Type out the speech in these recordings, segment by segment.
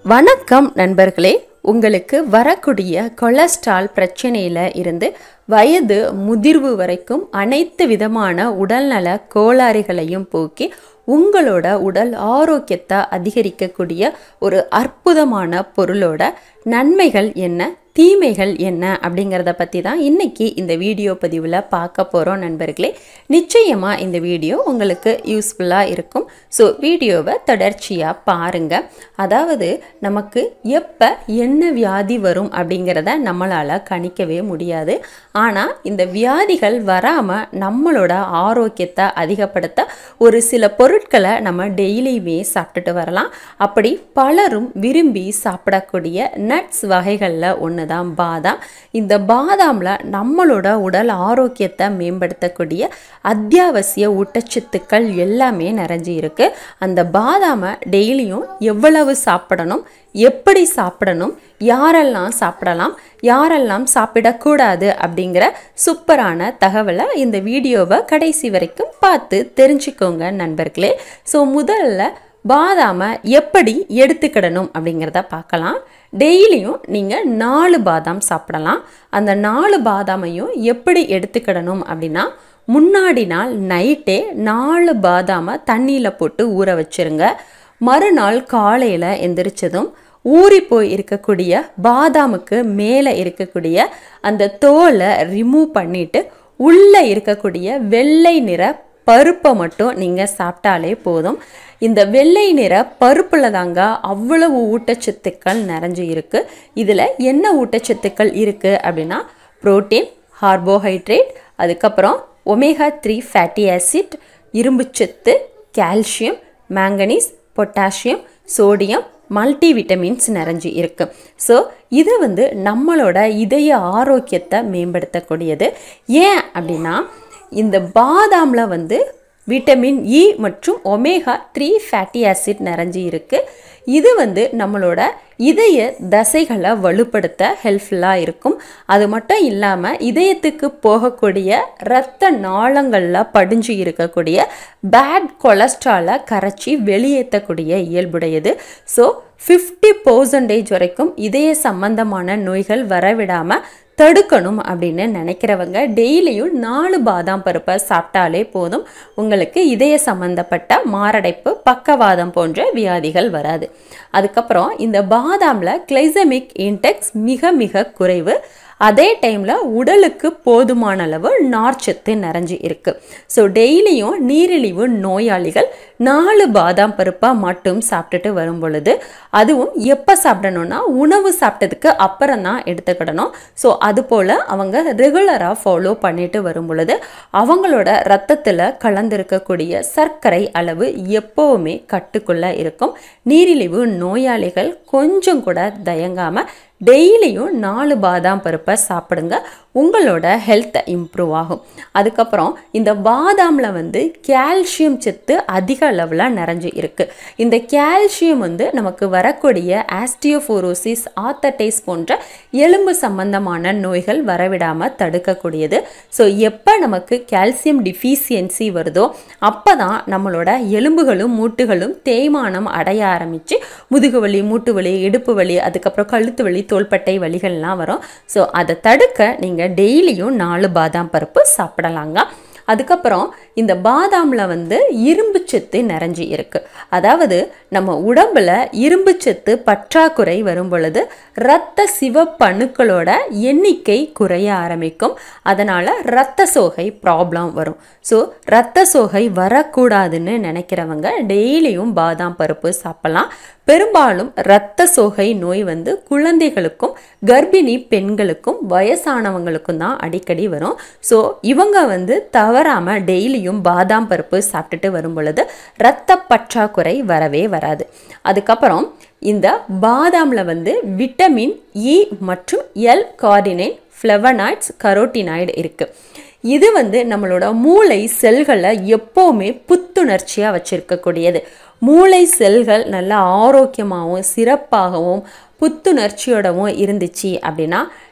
வணக்கம் நண்பர்களே உங்களுக்கு வரக்கூடிய கொலஸ்ட்ரால் பிரச்சனையில் இருந்து வயது முதிர்வு வரைக்கும் அனைத்து விதமான உடல்நல கோளாறுகளையும் போக்கி உங்களோட உடல் ஆரோக்கியத்தை அதிகரிக்கக்கூடிய ஒரு அற்புதமான பொருளோட நன்மைகள் என்ன தீமைகள் என்ன அப்படிங்கிறத பற்றி தான் இன்றைக்கி இந்த வீடியோ பதிவில் பார்க்க போகிறோம் நண்பர்களே நிச்சயமாக இந்த வீடியோ உங்களுக்கு யூஸ்ஃபுல்லாக இருக்கும் ஸோ வீடியோவை தொடர்ச்சியாக பாருங்கள் அதாவது நமக்கு எப்போ என்ன வியாதி வரும் அப்படிங்கிறத நம்மளால் கணிக்கவே முடியாது ஆனால் இந்த வியாதிகள் வராமல் நம்மளோட ஆரோக்கியத்தை அதிகப்படுத்த ஒரு சில பொருட்களை நம்ம டெய்லியுமே சாப்பிட்டுட்டு வரலாம் அப்படி பலரும் விரும்பி சாப்பிடக்கூடிய நட்ஸ் வகைகளில் ஒன்று தான் பாதாம் இந்த பாதாமில் நம்மளோட உடல் ஆரோக்கியத்தை மேம்படுத்தக்கூடிய அத்தியாவசிய ஊட்டச்சத்துக்கள் எல்லாமே நிறைஞ்சி இருக்கு அந்த பாதாமை டெய்லியும் எவ்வளவு சாப்பிடணும் எப்படி சாப்பிடணும் யாரெல்லாம் சாப்பிடலாம் யாரெல்லாம் சாப்பிடக்கூடாது அப்படிங்கிற சூப்பரான தகவலை இந்த வீடியோவை கடைசி வரைக்கும் பார்த்து தெரிஞ்சுக்கோங்க நண்பர்களே ஸோ முதல்ல பாதாமை எப்படி எடுத்துக்கிடணும் அப்படிங்கிறத பார்க்கலாம் டெய்லியும் நீங்கள் நாலு பாதாம் சாப்பிடலாம் அந்த நாலு பாதாமையும் எப்படி எடுத்துக்கிடணும் அப்படின்னா முன்னாடி நாள் நைட்டே நாலு பாதாமை தண்ணியில் போட்டு ஊற வச்சிருங்க மறுநாள் காலையில் எந்திரிச்சதும் ஊறி போய் இருக்கக்கூடிய பாதாமுக்கு மேலே இருக்கக்கூடிய அந்த தோலை ரிமூவ் பண்ணிட்டு உள்ளே இருக்கக்கூடிய வெள்ளை நிற பருப்பை மட்டும் நீங்கள் சாப்பிட்டாலே போதும் இந்த வெள்ளை நிற பருப்பில் தாங்க அவ்வளவு ஊட்டச்சத்துக்கள் நிறைஞ்சு இருக்கு இதில் என்ன ஊட்டச்சத்துக்கள் இருக்குது அப்படின்னா புரோட்டீன் கார்போஹைட்ரேட் அதுக்கப்புறம் ஒமேகா த்ரீ ஃபேட்டி ஆசிட் இரும்புச்சத்து calcium manganese potassium sodium multi vitamins நிறைஞ்சு இருக்கு ஸோ இது வந்து நம்மளோட இதய ஆரோக்கியத்தை மேம்படுத்தக்கூடியது ஏன் அப்படின்னா இந்த பாதாமில் வந்து விட்டமின் இ மற்றும் ஒமேகா த்ரீ ஃபேட்டி ஆசிட் நிறைஞ்சி இருக்கு இது வந்து நம்மளோட இதய தசைகளை வலுப்படுத்த ஹெல்ப்ஃபுல்லாக இருக்கும் அது மட்டும் இல்லாமல் இதயத்துக்கு போகக்கூடிய இரத்த நாளங்களில் படிஞ்சு இருக்கக்கூடிய பேட் கொலஸ்ட்ராலை கரைச்சி வெளியேற்றக்கூடிய இயல்புடையது ஸோ ஃபிஃப்டி பர்சன்டேஜ் வரைக்கும் இதய சம்பந்தமான நோய்கள் வரவிடாமல் தடுக்கணும் அப்படின்னு நினைக்கிறவங்க டெய்லியும் நாலு பாதாம் பருப்பை சாப்பிட்டாலே போதும் உங்களுக்கு இதய சம்பந்தப்பட்ட மாரடைப்பு பக்கவாதம் போன்ற வியாதிகள் வராது அதுக்கப்புறம் இந்த பாதாமில் கிளைசமிக் இன்டெக்ஸ் மிக மிக குறைவு அதே டைமில் உடலுக்கு போதுமான அளவு நார்ச்சத்து நிறைஞ்சு இருக்கு ஸோ டெய்லியும் நீரிழிவு நோயாளிகள் நாலு பாதாம் பருப்பை மட்டும் சாப்பிட்டுட்டு வரும் பொழுது அதுவும் எப்போ சாப்பிடணும்னா உணவு சாப்பிட்டதுக்கு அப்புறம் தான் எடுத்துக்கிடணும் ஸோ அது போல் அவங்க ரெகுலராக ஃபாலோ பண்ணிட்டு வரும் பொழுது அவங்களோட ரத்தத்தில் கலந்திருக்கக்கூடிய சர்க்கரை அளவு எப்போவுமே கட்டுக்குள்ளே இருக்கும் நீரிழிவு நோயாளிகள் கொஞ்சம் கூட தயங்காமல் டெய்லியும் நாலு பாதாம் பருப்பை சாப்பிடுங்க உங்களோட ஹெல்த் இம்ப்ரூவ் ஆகும் அதுக்கப்புறம் இந்த பாதாமில் வந்து கால்சியம் சத்து அதிக அளவில் நிறைஞ்சு இருக்குது இந்த கால்சியம் வந்து நமக்கு வரக்கூடிய ஆஸ்டியோஃபோரோசிஸ் ஆத்தடைஸ் போன்ற எலும்பு சம்பந்தமான நோய்கள் வரவிடாமல் தடுக்கக்கூடியது ஸோ எப்போ நமக்கு கால்சியம் டிஃபிஷியன்சி வருதோ அப்போ தான் நம்மளோட எலும்புகளும் மூட்டுகளும் தேய்மானம் அடைய ஆரம்பித்து முதுகு வலி மூட்டு வலி இடுப்பு வலி அதுக்கப்புறம் கழுத்து வலி தோள்பட்டை வலிகள்லாம் வரும் ஸோ அதை தடுக்க நீங்கள் டெய்லியும் நாலு பாதாம் பருப்பு சாப்பிடலாங்க அதுக்கப்புறம் இந்த பாதாமில் வந்து இரும்பு சத்து நிறைஞ்சி இருக்கு அதாவது நம்ம உடம்புல இரும்பு சத்து பற்றாக்குறை வரும் பொழுது இரத்த சிவப்பணுக்களோட எண்ணிக்கை குறைய ஆரம்பிக்கும் அதனால் இரத்த சோகை ப்ராப்ளம் வரும் ஸோ இரத்த சோகை வரக்கூடாதுன்னு நினைக்கிறவங்க டெய்லியும் பாதாம் பருப்பு சாப்பிடலாம் பெரும்பாலும் இரத்த சோகை நோய் வந்து குழந்தைகளுக்கும் கர்ப்பிணி பெண்களுக்கும் வயசானவங்களுக்கும் தான் அடிக்கடி வரும் ஸோ இவங்க வந்து தவறாமல் டெய்லியும் பாதாம் பருப்பு சாப்பிட்டுட்டு வரும் பொழுது இரத்த பற்றாக்குறை வரவே வராது அதுக்கப்புறம் இந்த பாதாமில் வந்து விட்டமின் இ மற்றும் எல் கார்டினைன் ஃப்ளவனாய்ட்ஸ் கரோட்டினாய்டு இருக்குது இது வந்து நம்மளோட மூளை செல்களை எப்போவுமே புத்துணர்ச்சியாக வச்சுருக்கக்கூடியது மூளை செல்கள் நல்ல ஆரோக்கியமாகவும் சிறப்பாகவும் புத்துணர்ச்சியோடவும் இருந்துச்சு அப்படின்னா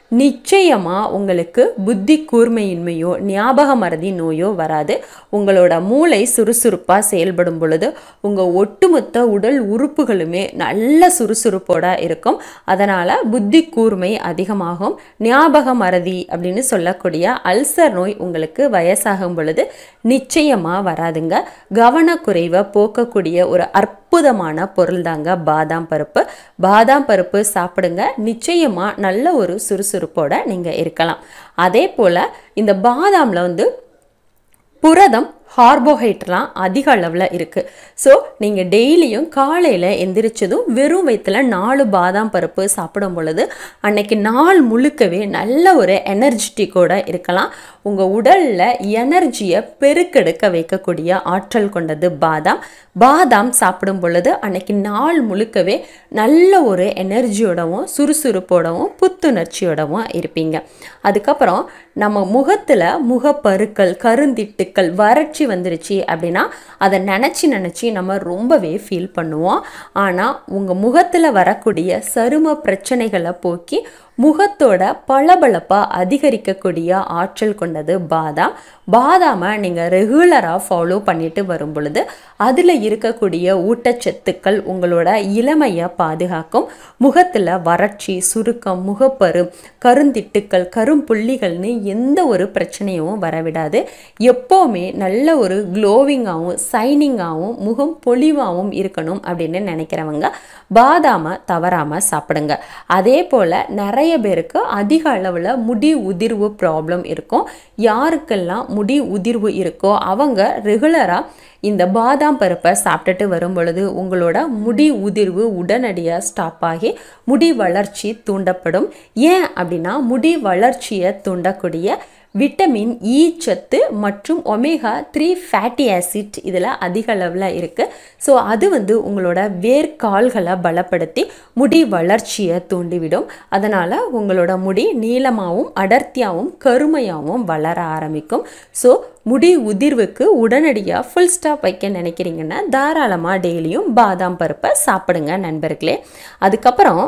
நிச்சயமாக உங்களுக்கு புத்தி கூர்மையின்மையோ ஞாபக மறதி நோயோ வராது உங்களோட மூளை சுறுசுறுப்பாக செயல்படும் பொழுது உங்கள் ஒட்டுமொத்த உடல் உறுப்புகளுமே நல்ல சுறுசுறுப்போட இருக்கும் அதனால் புத்தி கூர்மை அதிகமாகும் ஞாபக மறதி அப்படின்னு சொல்லக்கூடிய அல்சர் நோய் உங்களுக்கு வயசாகும் பொழுது நிச்சயமாக வராதுங்க கவனக்குறைவை போக்கக்கூடிய ஒரு அற்புதமான பொருள் தாங்க பாதாம் பருப்பு பாதாம் பருப்பு சாப்பிடுங்க நிச்சயமாக நல்ல ஒரு சுறுசுறுப்போட நீங்கள் இருக்கலாம் அதே போல் இந்த பாதாமில் வந்து புரதம் கார்போஹைட்ரலாம் அதிக அளவில் இருக்குது ஸோ நீங்கள் டெய்லியும் காலையில் எந்திரிச்சதும் வெறும் வயிற்றுல நாலு பாதாம் பருப்பு சாப்பிடும் பொழுது அன்னைக்கு நாள் முழுக்கவே நல்ல ஒரு எனர்ஜெட்டிக்கோட இருக்கலாம் உங்கள் உடலில் எனர்ஜியை பெருக்கெடுக்க வைக்கக்கூடிய ஆற்றல் கொண்டது பாதாம் பாதாம் சாப்பிடும் பொழுது அன்னைக்கு நாள் முழுக்கவே நல்ல ஒரு எனர்ஜியோடவும் சுறுசுறுப்போடவும் புத்துணர்ச்சியோடவும் இருப்பீங்க அதுக்கப்புறம் நம்ம முகத்தில் முகப்பருக்கள் கருந்திட்டுக்கள் வறட்சி வந்துருச்சு அப்படின்னா அதை நினச்சி நினச்சி நம்ம ரொம்பவே ஃபீல் பண்ணுவோம் ஆனால் உங்கள் முகத்தில் வரக்கூடிய சரும பிரச்சனைகளை போக்கி முகத்தோட பளபளப்பாக அதிகரிக்கக்கூடிய ஆற்றல் கொண்டது பாதாம் பாதாமை நீங்கள் ரெகுலராக ஃபாலோ பண்ணிட்டு வரும் பொழுது அதில் இருக்கக்கூடிய ஊட்டச்சத்துக்கள் உங்களோட இளமையை பாதுகாக்கும் முகத்தில் வறட்சி சுருக்கம் முகப்பரு கருந்திட்டுக்கள் கரும்புள்ளிகள்னு எந்த ஒரு பிரச்சனையும் வரவிடாது எப்போவுமே நல்ல ஒரு க்ளோவிங்காகவும் சைனிங்காகவும் முகம் பொலிவாகவும் இருக்கணும் அப்படின்னு நினைக்கிறவங்க பாதாமை தவறாமல் சாப்பிடுங்க அதே போல் நிறைய பேருக்கு அதிக அளவில் முடி உதிர்வு ப்ராப்ளம் இருக்கும் யாருக்கெல்லாம் முடி உதிர்வு இருக்கோ அவங்க ரெகுலராக இந்த பாதாம் பருப்பை சாப்பிட்டுட்டு வரும் பொழுது உங்களோட முடி உதிர்வு உடனடியாக ஸ்டாப் ஆகி முடி வளர்ச்சி தூண்டப்படும் ஏன் அப்படின்னா முடி வளர்ச்சியை தூண்டக்கூடிய விட்டமின் இ சத்து மற்றும் ஒமேகா த்ரீ ஃபேட்டி ஆசிட் இதில் அதிக அளவில் இருக்குது ஸோ அது வந்து உங்களோட வேர்க்கால்களை பலப்படுத்தி முடி வளர்ச்சியை தூண்டிவிடும் அதனால் உங்களோட முடி நீளமாகவும் அடர்த்தியாகவும் கருமையாகவும் வளர ஆரம்பிக்கும் ஸோ முடி உதிர்வுக்கு உடனடியாக ஃபுல் ஸ்டாப் வைக்க நினைக்கிறீங்கன்னா தாராளமாக டெய்லியும் பாதாம் பருப்பை சாப்பிடுங்க நண்பர்களே அதுக்கப்புறம்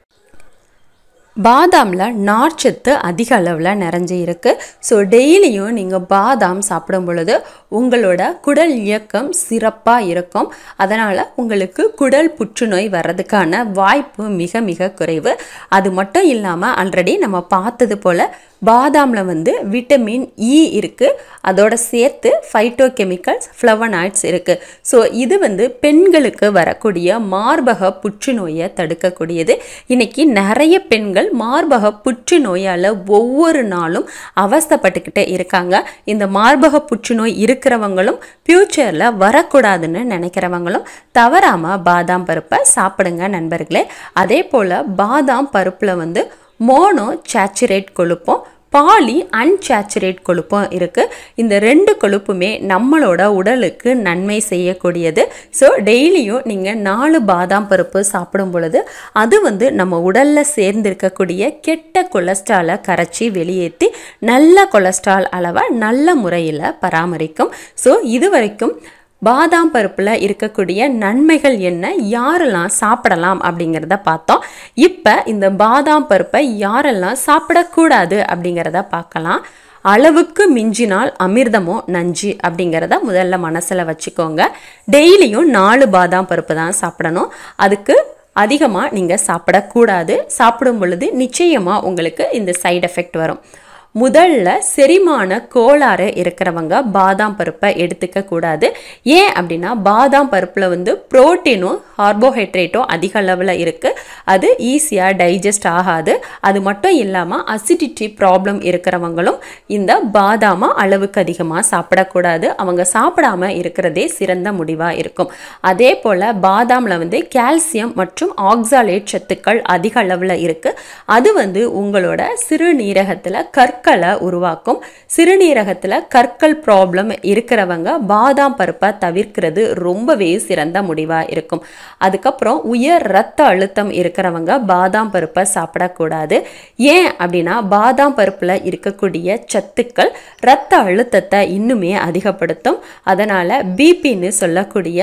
பாதாமில் நார்ச்சத்து அதிக அளவில் நிறைஞ்சு இருக்குது ஸோ டெய்லியும் நீங்கள் பாதாம் சாப்பிடும் பொழுது உங்களோட குடல் இயக்கம் சிறப்பாக இருக்கும் அதனால் உங்களுக்கு குடல் புற்றுநோய் வர்றதுக்கான வாய்ப்பு மிக மிக குறைவு அது மட்டும் இல்லாமல் ஆல்ரெடி நம்ம பார்த்தது போல் பாதாமில் வந்து விட்டமின் இ இருக்குது அதோட சேர்த்து ஃபைட்டோ கெமிக்கல்ஸ் ஃப்ளவனாய்ட்ஸ் இருக்குது ஸோ இது வந்து பெண்களுக்கு வரக்கூடிய மார்பக புற்றுநோயை தடுக்கக்கூடியது இன்னைக்கு நிறைய பெண்கள் மார்பக புற்றுநோயால் ஒவ்வொரு நாளும் அவஸ்தைப்பட்டுக்கிட்டே இருக்காங்க இந்த மார்பக புற்றுநோய் இருக்கிறவங்களும் ஃப்யூச்சரில் வரக்கூடாதுன்னு நினைக்கிறவங்களும் தவறாமல் பாதாம் பருப்பை சாப்பிடுங்க நண்பர்களே அதே போல் பாதாம் பருப்பில் வந்து மோனோ சேச்சுரேட் கொழுப்பும் பாலி அன்சாச்சுரேட் கொழுப்பும் இருக்குது இந்த ரெண்டு கொழுப்புமே நம்மளோட உடலுக்கு நன்மை செய்யக்கூடியது ஸோ டெய்லியும் நீங்கள் நாலு பாதாம் பருப்பு சாப்பிடும் பொழுது அது வந்து நம்ம உடலில் சேர்ந்திருக்கக்கூடிய கெட்ட கொலஸ்ட்ராலை கரைச்சி வெளியேற்றி நல்ல கொலஸ்ட்ரால் அளவை நல்ல முறையில் பராமரிக்கும் ஸோ இது வரைக்கும் பாதாம் பருப்பில் இருக்கக்கூடிய நன்மைகள் என்ன யாரெல்லாம் சாப்பிடலாம் அப்படிங்கிறத பார்த்தோம் இப்போ இந்த பாதாம் பருப்பை யாரெல்லாம் சாப்பிடக்கூடாது அப்படிங்கிறத பார்க்கலாம் அளவுக்கு மிஞ்சினால் அமிர்தமோ நஞ்சு அப்படிங்கிறத முதல்ல மனசில் வச்சுக்கோங்க டெய்லியும் நாலு பாதாம் பருப்பு தான் சாப்பிடணும் அதுக்கு அதிகமாக நீங்கள் சாப்பிடக்கூடாது சாப்பிடும் பொழுது நிச்சயமாக உங்களுக்கு இந்த சைடு எஃபெக்ட் வரும் முதல்ல செரிமான கோளாறு இருக்கிறவங்க பாதாம் பருப்பை எடுத்துக்க கூடாது ஏன் அப்படின்னா பாதாம் பருப்பில் வந்து புரோட்டீனும் கார்போஹைட்ரேட்டும் அதிக அளவில் இருக்குது அது ஈஸியாக டைஜஸ்ட் ஆகாது அது மட்டும் இல்லாமல் அசிடிட்டி ப்ராப்ளம் இருக்கிறவங்களும் இந்த பாதாமை அளவுக்கு அதிகமாக சாப்பிடக்கூடாது அவங்க சாப்பிடாம இருக்கிறதே சிறந்த முடிவாக இருக்கும் அதே போல் பாதாமில் வந்து கால்சியம் மற்றும் ஆக்சாலேட் சத்துக்கள் அதிக அளவில் இருக்குது அது வந்து உங்களோட சிறுநீரகத்தில் கற்களை உருவாக்கும் சிறுநீரகத்தில் கற்கள் ப்ராப்ளம் இருக்கிறவங்க பாதாம் பருப்பை தவிர்க்கிறது ரொம்பவே சிறந்த முடிவாக இருக்கும் அதுக்கப்புறம் உயர் ரத்த அழுத்தம் இருக்கிறவங்க பாதாம் பருப்பை சாப்பிடக்கூடாது ஏன் அப்படின்னா பாதாம் பருப்பில் இருக்கக்கூடிய சத்துக்கள் ரத்த அழுத்தத்தை இன்னுமே அதிகப்படுத்தும் அதனால் பிபின்னு சொல்லக்கூடிய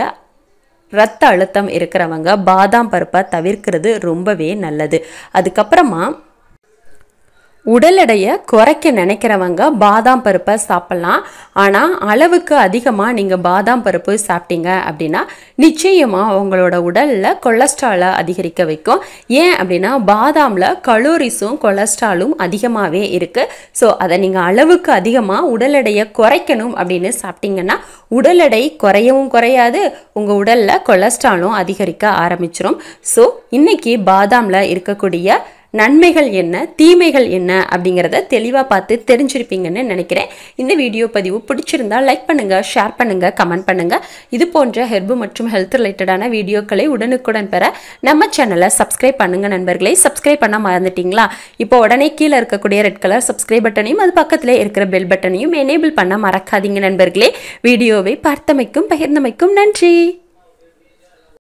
ரத்த அழுத்தம் இருக்கிறவங்க பாதாம் பருப்பை தவிர்க்கிறது ரொம்பவே நல்லது அதுக்கப்புறமா உடல் எடையை குறைக்க நினைக்கிறவங்க பாதாம் பருப்பை சாப்பிட்லாம் ஆனால் அளவுக்கு அதிகமாக நீங்கள் பாதாம் பருப்பு சாப்பிட்டீங்க அப்படின்னா நிச்சயமாக உங்களோட உடலில் கொலஸ்ட்ராலை அதிகரிக்க வைக்கும் ஏன் அப்படின்னா பாதாமில் கலோரிஸும் கொலஸ்ட்ராலும் அதிகமாகவே இருக்குது ஸோ அதை நீங்கள் அளவுக்கு அதிகமாக உடல் எடையை குறைக்கணும் அப்படின்னு சாப்பிட்டீங்கன்னா உடல் எடை குறையவும் குறையாது உங்கள் உடலில் கொலஸ்ட்ராலும் அதிகரிக்க ஆரம்பிச்சிடும் ஸோ இன்னைக்கு பாதாமில் இருக்கக்கூடிய நன்மைகள் என்ன தீமைகள் என்ன அப்படிங்கிறத தெளிவாக பார்த்து தெரிஞ்சிருப்பீங்கன்னு நினைக்கிறேன் இந்த வீடியோ பதிவு பிடிச்சிருந்தா லைக் பண்ணுங்கள் ஷேர் பண்ணுங்கள் கமெண்ட் பண்ணுங்கள் இது போன்ற ஹெர்பு மற்றும் ஹெல்த் ரிலேட்டடான வீடியோக்களை உடனுக்குடன் பெற நம்ம சேனலை சப்ஸ்கிரைப் பண்ணுங்கள் நண்பர்களே சப்ஸ்கிரைப் பண்ண மறந்துட்டீங்களா இப்போ உடனே கீழே இருக்கக்கூடிய ரெட் கலர் சப்ஸ்கிரைப் பட்டனையும் அது பக்கத்தில் இருக்கிற பெல் பட்டனையும் எனேபிள் பண்ண மறக்காதீங்க நண்பர்களே வீடியோவை பார்த்தமைக்கும் பகிர்ந்தமைக்கும் நன்றி